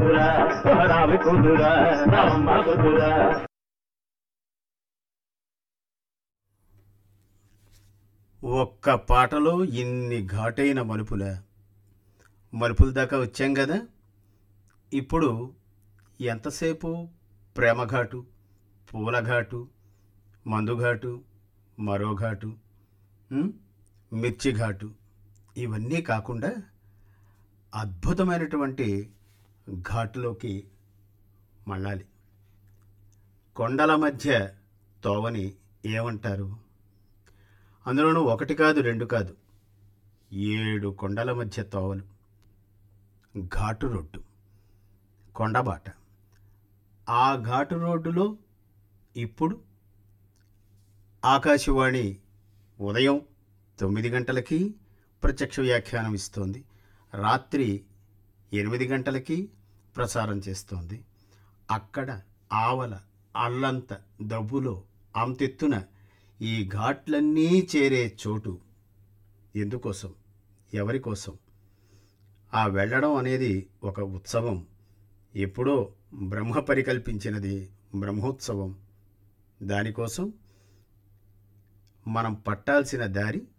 కూతురా రావి కూతురా రామమ్మ కూతురా ఒక్క పాటలో ఇన్ని ఘాటైన మలుపుల మలుపుల దాకా వచ్చాం కదా ఇప్పుడు ఎంతసేపు ప్రేమ ఘాటు పూల ఘాటు మందు ఘాటు మరో ఘాటు ఉమ్, మిర్చి ఘాటు ఇవన్నీ కాకుండా అద్భుతమైనటువంటి ఘాటులోకి మళ్ళాలి కొండల మధ్య తోవని ఏమంటారు అందులోనూ ఒకటి కాదు రెండు కాదు ఏడు కొండల మధ్య తోవలు ఘాటు రోడ్డు కొండబాట ఆ ఘాటు రోడ్డులో ఇప్పుడు ఆకాశవాణి ఉదయం తొమ్మిది గంటలకి ప్రత్యక్ష వ్యాఖ్యానం ఇస్తోంది రాత్రి ఎనిమిది గంటలకి ప్రసారం చేస్తోంది అక్కడ ఆవల అల్లంత దబ్బులో అంతెత్తున ఈ ఘాట్లన్నీ చేరే చోటు ఎందుకోసం ఎవరి కోసం ఆ వెళ్ళడం అనేది ఒక ఉత్సవం ఎప్పుడో బ్రహ్మ పరికల్పించినది బ్రహ్మోత్సవం దానికోసం మనం పట్టాల్సిన దారి